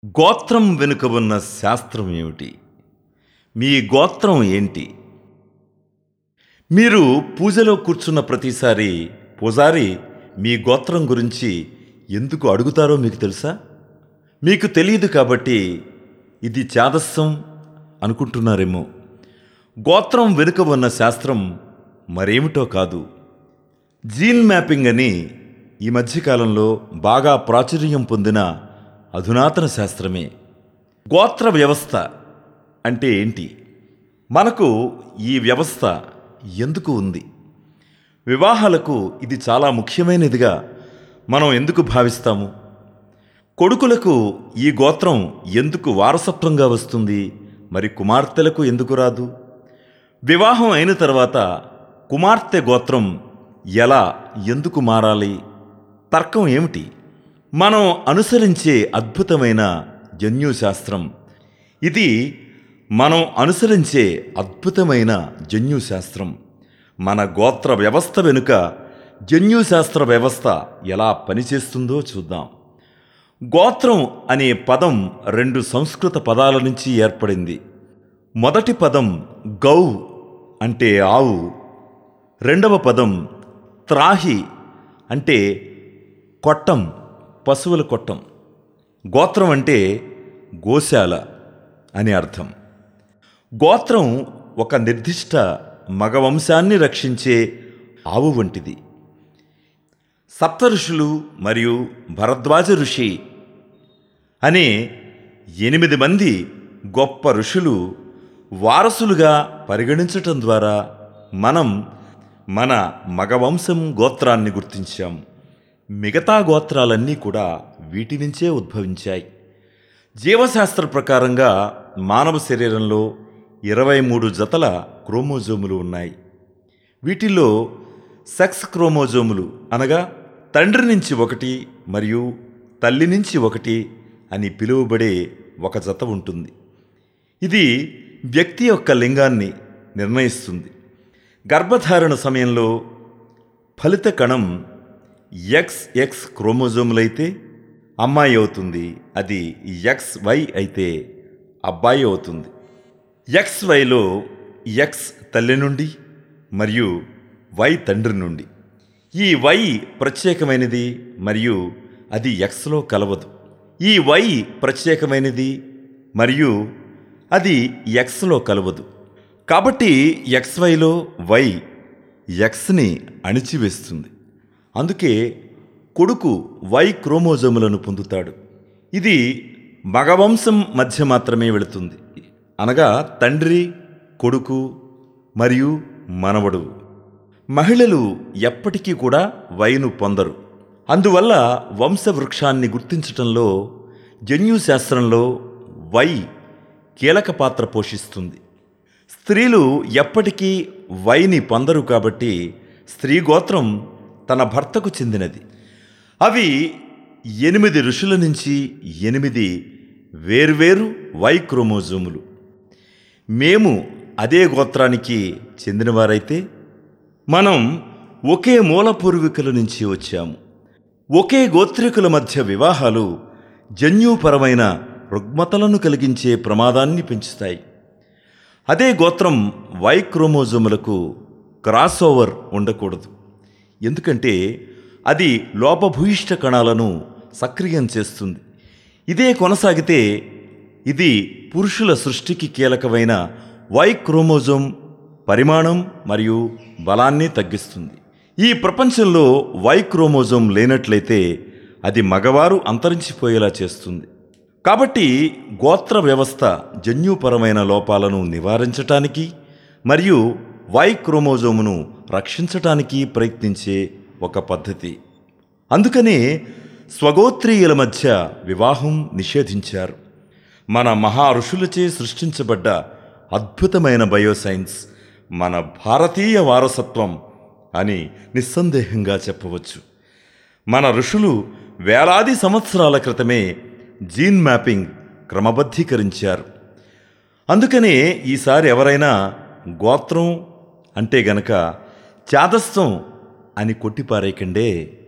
గోత్రం వెనుక ఉన్న శాస్త్రం ఏమిటి మీ గోత్రం ఏంటి మీరు పూజలో కూర్చున్న ప్రతిసారి పూజారి మీ గోత్రం గురించి ఎందుకు అడుగుతారో మీకు తెలుసా మీకు తెలియదు కాబట్టి ఇది చాదస్సం అనుకుంటున్నారేమో గోత్రం వెనుక ఉన్న శాస్త్రం మరేమిటో కాదు జీన్ మ్యాపింగ్ అని ఈ మధ్యకాలంలో బాగా ప్రాచుర్యం పొందిన అధునాతన శాస్త్రమే గోత్ర వ్యవస్థ అంటే ఏంటి మనకు ఈ వ్యవస్థ ఎందుకు ఉంది వివాహాలకు ఇది చాలా ముఖ్యమైనదిగా మనం ఎందుకు భావిస్తాము కొడుకులకు ఈ గోత్రం ఎందుకు వారసత్వంగా వస్తుంది మరి కుమార్తెలకు ఎందుకు రాదు వివాహం అయిన తర్వాత కుమార్తె గోత్రం ఎలా ఎందుకు మారాలి తర్కం ఏమిటి మనం అనుసరించే అద్భుతమైన జన్యుశాస్త్రం ఇది మనం అనుసరించే అద్భుతమైన జన్యుశాస్త్రం మన గోత్ర వ్యవస్థ వెనుక జన్యుశాస్త్ర వ్యవస్థ ఎలా పనిచేస్తుందో చూద్దాం గోత్రం అనే పదం రెండు సంస్కృత పదాల నుంచి ఏర్పడింది మొదటి పదం గౌ అంటే ఆవు రెండవ పదం త్రాహి అంటే కొట్టం పశువుల కొట్టం గోత్రం అంటే గోశాల అని అర్థం గోత్రం ఒక నిర్దిష్ట మగవంశాన్ని రక్షించే ఆవు వంటిది సప్త ఋషులు మరియు భరద్వాజ ఋషి అనే ఎనిమిది మంది గొప్ప ఋషులు వారసులుగా పరిగణించటం ద్వారా మనం మన మగవంశం గోత్రాన్ని గుర్తించాం మిగతా గోత్రాలన్నీ కూడా వీటి నుంచే ఉద్భవించాయి జీవశాస్త్ర ప్రకారంగా మానవ శరీరంలో ఇరవై మూడు జతల క్రోమోజోములు ఉన్నాయి వీటిల్లో సెక్స్ క్రోమోజోములు అనగా తండ్రి నుంచి ఒకటి మరియు తల్లి నుంచి ఒకటి అని పిలువబడే ఒక జత ఉంటుంది ఇది వ్యక్తి యొక్క లింగాన్ని నిర్ణయిస్తుంది గర్భధారణ సమయంలో ఫలిత కణం ఎక్స్ ఎక్స్ క్రోమోజోములైతే అమ్మాయి అవుతుంది అది ఎక్స్ వై అయితే అబ్బాయి అవుతుంది ఎక్స్ వైలో ఎక్స్ తల్లి నుండి మరియు వై తండ్రి నుండి ఈ వై ప్రత్యేకమైనది మరియు అది ఎక్స్లో కలవదు ఈ వై ప్రత్యేకమైనది మరియు అది ఎక్స్లో కలవదు కాబట్టి ఎక్స్ వైలో వై ఎక్స్ని అణిచివేస్తుంది అందుకే కొడుకు వై క్రోమోజోములను పొందుతాడు ఇది మగవంశం మధ్య మాత్రమే వెళుతుంది అనగా తండ్రి కొడుకు మరియు మనవడు మహిళలు ఎప్పటికీ కూడా వైను పొందరు అందువల్ల వంశవృక్షాన్ని గుర్తించటంలో జన్యుశాస్త్రంలో వై కీలక పాత్ర పోషిస్తుంది స్త్రీలు ఎప్పటికీ వైని పొందరు కాబట్టి స్త్రీ గోత్రం తన భర్తకు చెందినది అవి ఎనిమిది ఋషుల నుంచి ఎనిమిది వేర్వేరు వై క్రోమోజోములు మేము అదే గోత్రానికి చెందినవారైతే మనం ఒకే మూల పూర్వీకుల నుంచి వచ్చాము ఒకే గోత్రికుల మధ్య వివాహాలు జన్యుపరమైన రుగ్మతలను కలిగించే ప్రమాదాన్ని పెంచుతాయి అదే గోత్రం వై క్రోమోజోములకు క్రాస్ ఓవర్ ఉండకూడదు ఎందుకంటే అది లోపభూయిష్ట కణాలను సక్రియం చేస్తుంది ఇదే కొనసాగితే ఇది పురుషుల సృష్టికి కీలకమైన వై క్రోమోజోమ్ పరిమాణం మరియు బలాన్ని తగ్గిస్తుంది ఈ ప్రపంచంలో వై క్రోమోజోమ్ లేనట్లయితే అది మగవారు అంతరించిపోయేలా చేస్తుంది కాబట్టి గోత్ర వ్యవస్థ జన్యుపరమైన లోపాలను నివారించటానికి మరియు వై క్రోమోజోమును రక్షించటానికి ప్రయత్నించే ఒక పద్ధతి అందుకనే స్వగోత్రీయుల మధ్య వివాహం నిషేధించారు మన మహా ఋషులచే సృష్టించబడ్డ అద్భుతమైన బయోసైన్స్ మన భారతీయ వారసత్వం అని నిస్సందేహంగా చెప్పవచ్చు మన ఋషులు వేలాది సంవత్సరాల క్రితమే జీన్ మ్యాపింగ్ క్రమబద్ధీకరించారు అందుకనే ఈసారి ఎవరైనా గోత్రం అంటే గనక చాదస్తం అని కొట్టిపారేయకండే